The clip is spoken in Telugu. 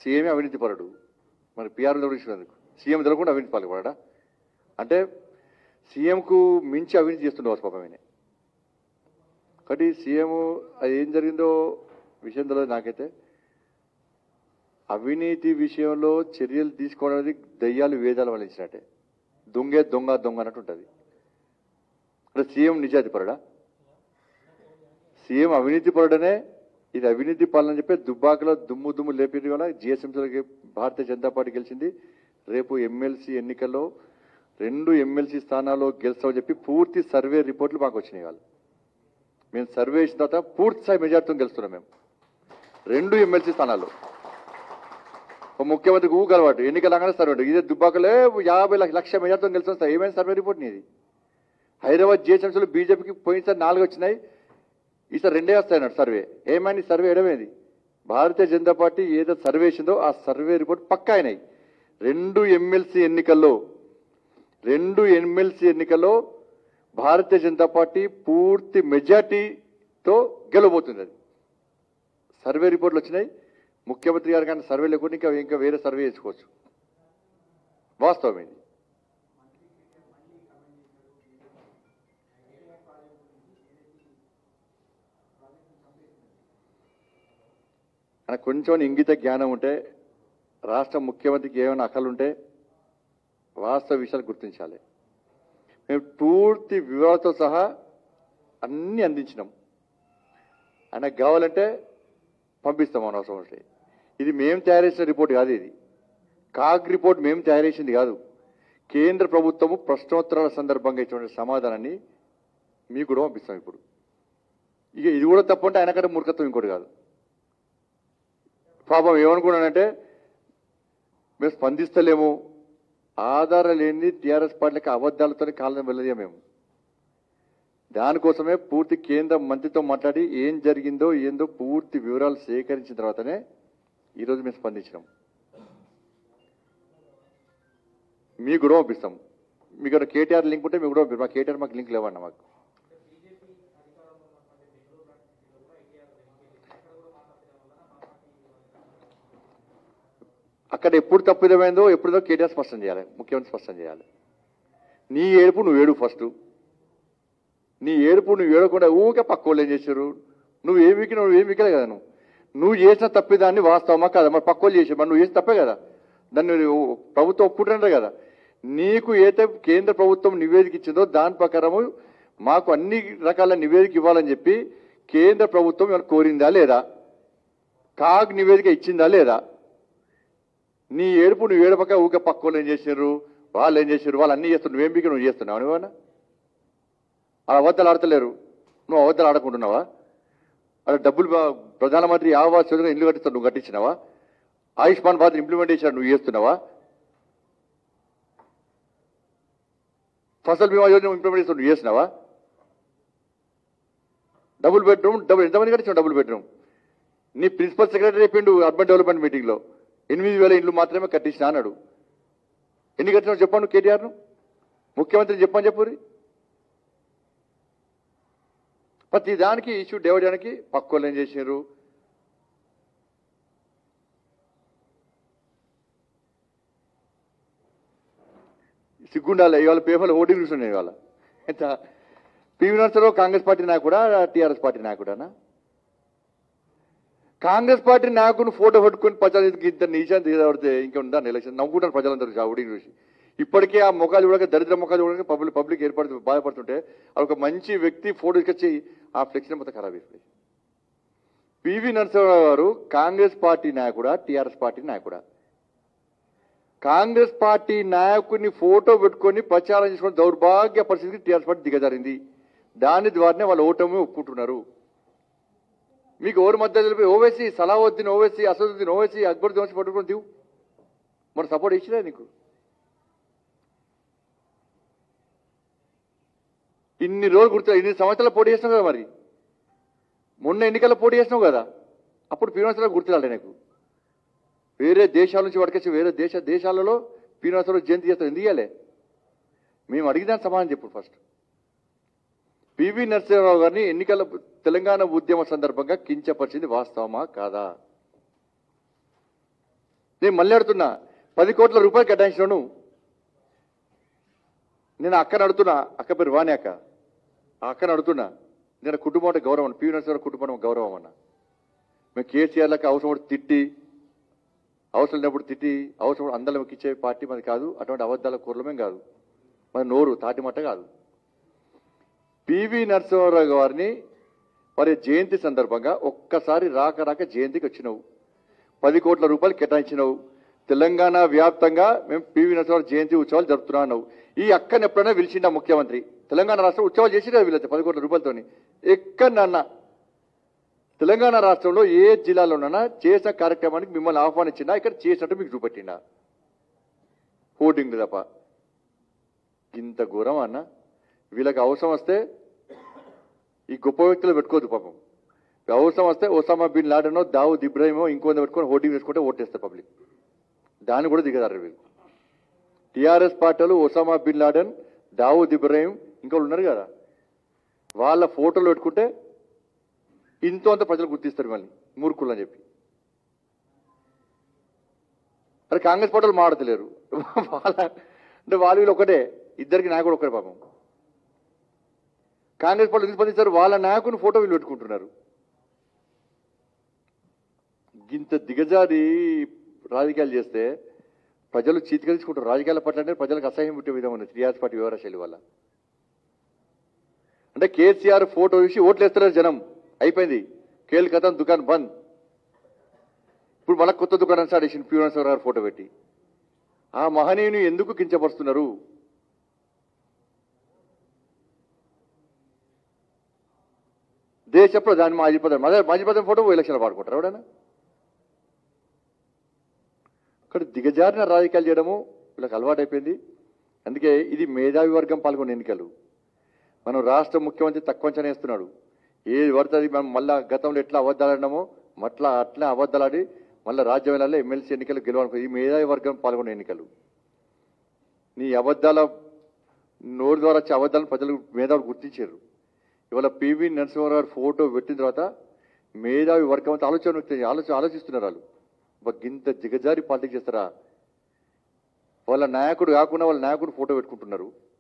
సీఎమే అవినీతి పరుడు మరి పిఆర్ తెలిసినందుకు సీఎం తెలకుండా అవినీతి పాల్గొనడా అంటే సీఎంకు మించి అవినీతి చేస్తుండవచ్చు పాపం ఆయన కాబట్టి సీఎం అది ఏం జరిగిందో విషయం తెలియదు నాకైతే అవినీతి విషయంలో చర్యలు తీసుకోవడం అనేది దయ్యాలు వేదాలు వలించినట్టే దొంగే దొంగ దొంగ అన్నట్టు ఉంటుంది అంటే సీఎం నిజాతి పరుడా సీఎం అవినీతి పరుడనే ఇది అవినీతి పాలన చెప్పి దుబ్బాకలో దుమ్ము దుమ్ము లేపింది కూడా జిఎస్ఎంసీలకి భారతీయ జనతా పార్టీ గెలిచింది రేపు ఎమ్మెల్సీ ఎన్నికల్లో రెండు ఎమ్మెల్సీ స్థానాల్లో గెలుస్తామని చెప్పి పూర్తి సర్వే రిపోర్ట్లు మాకు వచ్చినాయి వాళ్ళు మేము సర్వే చేసిన తర్వాత పూర్తి స్థాయి మెజార్టీతో గెలుస్తున్నాం మేము రెండు ఎమ్మెల్సీ స్థానాల్లో ఒక ముఖ్యమంత్రికి ఊగ అలవాటు ఎన్నికలు అనగానే సర్వే ఉంటుంది. ఇదే దుబ్బాకలే యాభై లక్ష లక్ష మెజార్టీతో గెలుస్తాం ఏమైనా సర్వే రిపోర్ట్ నీది హైదరాబాద్ జిహెచ్ఎంసీలో బీజేపీకి పోయినసారి నాలుగు వచ్చినాయి ఈసారి రెండే వస్తాయి అన్నాడు సర్వే ఏమైంది ఈ సర్వే ఎడమేది భారతీయ జనతా పార్టీ ఏదో సర్వే ఇచ్చిందో ఆ సర్వే రిపోర్ట్ పక్కా అయినాయి రెండు ఎమ్మెల్సీ ఎన్నికల్లో రెండు ఎమ్మెల్సీ ఎన్నికల్లో భారతీయ జనతా పార్టీ పూర్తి మెజార్టీతో గెలవబోతుంది అది సర్వే రిపోర్ట్లు వచ్చినాయి ముఖ్యమంత్రి గారు కానీ సర్వే లేకుండా ఇంకా ఇంకా వేరే సర్వే చేసుకోవచ్చు వాస్తవం ఇది మనకు కొంచెం ఇంగిత జ్ఞానం ఉంటే రాష్ట్ర ముఖ్యమంత్రికి ఏమైనా అక్కలుంటే వాస్తవ విషయాలు గుర్తించాలి మేము పూర్తి వివరాలతో సహా అన్ని అందించినాం ఆయనకు కావాలంటే పంపిస్తాం మన అవసరం వస్తే ఇది మేము తయారు చేసిన రిపోర్ట్ కాదు ఇది కాగ్ రిపోర్ట్ మేము తయారు చేసింది కాదు కేంద్ర ప్రభుత్వము ప్రశ్నోత్తరాల సందర్భంగా ఇచ్చినటువంటి సమాధానాన్ని మీకు కూడా పంపిస్తాం ఇప్పుడు ఇక ఇది కూడా తప్పంటే ఆయనకంటే మూర్ఖత్వం ఇంకోటి కాదు పాపం ఏమనుకున్నానంటే మేము స్పందిస్తలేము ఆధారం లేని టీఆర్ఎస్ పార్టీలకి అబద్ధాలతో కాలం వెళ్ళదే మేము దానికోసమే పూర్తి కేంద్ర మంత్రితో మాట్లాడి ఏం జరిగిందో ఏందో పూర్తి వివరాలు సేకరించిన తర్వాతనే ఈరోజు మేము స్పందించినాం మీకు కూడా పంపిస్తాం మీకు ఏమైనా కేటీఆర్ లింక్ ఉంటే మీకు కూడా పంపిస్తాం మా కేటీఆర్ మాకు లింక్ లేవన్న మాకు అక్కడ ఎప్పుడు తప్పిదమైందో ఎప్పుడుదో కేటీఆర్ స్పష్టం చేయాలి ముఖ్యమంత్రి స్పష్టం చేయాలి నీ ఏడుపు నువ్వు ఏడు ఫస్ట్ నీ ఏడుపు నువ్వు ఏడకుండా ఊకే పక్క వాళ్ళు ఏం చేశారు నువ్వు ఏం వికినా నువ్వు ఏం వికలే కదా నువ్వు నువ్వు చేసిన తప్పిదాన్ని వాస్తవమా కదా మరి పక్క వాళ్ళు చేసారు మరి నువ్వు చేసిన తప్పే కదా దాన్ని నువ్వు ప్రభుత్వం ఒప్పుకుంటున్నారే కదా నీకు ఏదైతే కేంద్ర ప్రభుత్వం నివేదిక ఇచ్చిందో దాని ప్రకారము మాకు అన్ని రకాల నివేదిక ఇవ్వాలని చెప్పి కేంద్ర ప్రభుత్వం ఇవాళ కోరిందా లేదా కాగ్ నివేదిక ఇచ్చిందా లేదా నీ ఏడుపు నువ్వు ఏడపక ఊకే పక్క వాళ్ళు ఏం చేశారు వాళ్ళు ఏం చేశారు వాళ్ళు అన్ని చేస్తున్నారు నువ్వేం బిగి నువ్వు చేస్తున్నావు నువ్వేనా అలా అబద్ధాలు ఆడతలేరు నువ్వు అబద్ధాలు ఆడకుంటున్నావా అలా డబ్బులు బా- ప్రధానమంత్రి ఆవాస్ యోజన ఇల్లు కట్టిస్తావు నువ్వు కట్టించినావా ఆయుష్మాన్ భారత్ ఇంప్లిమెంట్ చేశాడు నువ్వు చేస్తున్నావా ఫసల్ బీమా యోజన ఇంప్లిమెంట్ చేస్తావు నువ్వు చేసినావా డబుల్ బెడ్రూమ్ డబుల్ ఎంతమంది కట్టించావు డబుల్ బెడ్రూమ్ నీ ప్రిన్సిపల్ సెక్రటరీ చెప్పిండు అర్బన్ డెవలప్మెంట్ మీటింగ్లో ఎనిమిది వేల ఇండ్లు మాత్రమే కట్టించిన అన్నాడు ఎన్ని కట్టినావు చెప్పండి కేటీఆర్ను ముఖ్యమంత్రి చెప్పని చెప్పురి ప్రతి దానికి ఇష్యూ డేవడానికి పక్కోళ్ళు ఏం చేసినారు సిగ్గుండాలి ఇవాళ పేపర్లో ఓటింగ్ చూస్తున్నాయి ఇవాళ ఎంత పివి నరసరావు కాంగ్రెస్ పార్టీ నాయకుడా టీఆర్ఎస్ పార్టీ నాయకుడానా కాంగ్రెస్ పార్టీ నాయకుని ఫోటో పెట్టుకుని ప్రజలు ఇంత నీచాన్ని తీయబడితే ఇంకా ఉందా ఎలక్షన్ నవ్వుకుంటారు ప్రజలందరూ ఆ ఓటింగ్ చూసి ఇప్పటికే ఆ ముఖాలు చూడక దరిద్ర ముఖాలు చూడక పబ్లిక్ పబ్లిక్ ఏర్పడుతూ బాధపడుతుంటే అది ఒక మంచి వ్యక్తి ఫోటో తీసుకొచ్చి ఆ ఫ్లెక్సీ మొత్తం ఖరాబ్ అయిపోయింది పివి నరసింహరావు గారు కాంగ్రెస్ పార్టీ నాయకుడా టీఆర్ఎస్ పార్టీ నాయకుడా కాంగ్రెస్ పార్టీ నాయకుడిని ఫోటో పెట్టుకొని ప్రచారం చేసుకుని దౌర్భాగ్య పరిస్థితికి టీఆర్ఎస్ పార్టీ దిగజారింది దాని ద్వారానే వాళ్ళు ఓటమి ఒప్పుకుంటున్నారు మీకు ఎవరి మధ్య తెలిపి ఓవేసీ సలావుద్దీన్ ఓవేసీ అసదుద్దీన్ ఓవేసీ అక్బరుద్దీన్ ఓవేసీ పట్టుకుని దివు మరి సపోర్ట్ ఇచ్చిలే నీకు ఇన్ని రోజులు గుర్తు ఇన్ని సంవత్సరాలు పోటీ చేసినావు కదా మరి మొన్న ఎన్నికల్లో పోటీ చేసినావు కదా అప్పుడు పీనవసరాలు గుర్తురాలే నీకు వేరే దేశాల నుంచి పట్టుకొచ్చి వేరే దేశ దేశాలలో పీనవసరాలు జయంతి చేస్తావు ఎందుకు ఇవ్వలే మేము అడిగిదాన్ని సమాధానం చెప్పు ఫస్ట్ పివి నరసింహారావు గారిని ఎన్నికల తెలంగాణ ఉద్యమ సందర్భంగా కించపరిచింది వాస్తవమా కాదా నేను మళ్ళీ అడుగుతున్నా పది కోట్ల రూపాయలు కేటాయించినాను నేను అక్కని అడుగుతున్నా అక్క పేరు వాణి అక్క ఆ అక్కని అడుగుతున్నా నేను కుటుంబం అంటే గౌరవం అన్న పీవీ నరసింహారావు కుటుంబం అంటే గౌరవం అన్న మేము కేసీఆర్లకు అవసరం కూడా తిట్టి అవసరం లేనప్పుడు తిట్టి అవసరం కూడా అందరం ఇచ్చే పార్టీ మాది కాదు అటువంటి అబద్ధాల కూరలమేం కాదు మన నోరు తాటిమట్ట కాదు పివి నరసింహారావు గారిని మరి జయంతి సందర్భంగా ఒక్కసారి రాక రాక జయంతికి వచ్చినావు పది కోట్ల రూపాయలు కేటాయించినావు తెలంగాణ వ్యాప్తంగా మేము పివి నరసింహారావు జయంతి ఉత్సవాలు జరుపుతున్నావు ఈ అక్కని ఎప్పుడైనా పిలిచిండా ముఖ్యమంత్రి తెలంగాణ రాష్ట్రం ఉత్సవాలు చేసినా వీళ్ళైతే పది కోట్ల రూపాయలతోని ఎక్కడన్నా తెలంగాణ రాష్ట్రంలో ఏ జిల్లాలోనైనా చేసిన కార్యక్రమానికి మిమ్మల్ని ఆహ్వానించినా ఇక్కడ చేసినట్టు మీకు చూపెట్టిండా హోర్డింగ్ తప్ప ఇంత ఘోరం అన్న వీళ్ళకి అవసరం వస్తే ఈ గొప్ప వ్యక్తులు పెట్టుకోవద్దు పాపం అవసరం వస్తే ఒసామా బిన్ లాడనో దావుద్ ఇబ్రాహిమో ఇంకో పెట్టుకొని హోర్డింగ్ వేసుకుంటే ఓటేస్తారు పబ్లిక్ దాన్ని కూడా దిగదారు వీళ్ళు టీఆర్ఎస్ పార్టీలు Osama bin Laden Dawood Ibrahim ఇంకోళ్ళు ఉన్నారు కదా వాళ్ళ ఫోటోలు పెట్టుకుంటే ఇంతో అంత ప్రజలు గుర్తిస్తారు మళ్ళీ మూర్ఖులు అని చెప్పి మరి కాంగ్రెస్ పార్టీలు మాడతలేరు వాళ్ళ అంటే వాళ్ళు వీళ్ళు ఒకటే ఇద్దరికి నాయకుడు ఒకటే పాపం కాంగ్రెస్ పార్టీ ఎందుకు స్పందిస్తారు వాళ్ళ నాయకుని ఫోటో వీళ్ళు పెట్టుకుంటున్నారు ఇంత దిగజారి రాజకీయాలు చేస్తే ప్రజలు చీతికరించుకుంటారు రాజకీయాల పట్ల అంటే ప్రజలకు అసహ్యం పుట్టే విధంగా ఉంది టీఆర్ఎస్ పార్టీ వ్యవహార శైలి వల్ల అంటే కేసీఆర్ ఫోటో చూసి ఓట్లు వేస్తున్నారు జనం అయిపోయింది కేల్ కథం దుకాణం బంద్ ఇప్పుడు మళ్ళీ కొత్త దుకాణం స్టార్ట్ చేసింది ప్యూరెన్సర్ గారు ఫోటో పెట్టి ఆ మహనీయుని ఎందుకు కించపరుస్తున్నారు దేశ ప్రధాని మాజీ ప్రధాని మాజీ మాజీ ప్రధాని ఫోటో ఓ ఎలక్షన్లు పాడుకుంటారు ఎవడైనా ఇక్కడ దిగజారిన రాజకీయాలు చేయడము వీళ్ళకి అలవాటైపోయింది అందుకే ఇది మేధావి వర్గం పాల్గొన్న ఎన్నికలు మనం రాష్ట్ర ముఖ్యమంత్రి తక్కువ అంచనా వేస్తున్నాడు ఏది పడుతుంది మనం మళ్ళా గతంలో ఎట్లా అబద్ధాలాడినామో మట్లా అట్లా అబద్ధాలాడి మళ్ళీ రాజ్యం వెళ్ళాలి ఎమ్మెల్సీ ఎన్నికలు గెలవాలనుకో ఈ మేధావి వర్గం పాల్గొన్న ఎన్నికలు నీ అబద్ధాల నోరు ద్వారా వచ్చే అబద్ధాలను ప్రజలు మేధావులు గుర్తించారు ఇవాళ పివి నరసింహారావు గారు ఫోటో పెట్టిన తర్వాత మేధావి వర్గం అంతా ఆలోచన వ్యక్తం- ఆలోచన ఆలోచిస్తున్నారు వాళ్ళు ఒక గింత దిగజారి పాలిటిక్స్ చేస్తారా వాళ్ళ నాయకుడు కాకుండా వాళ్ళ నాయకుడు ఫోటో పెట్టుకుంటున్నారు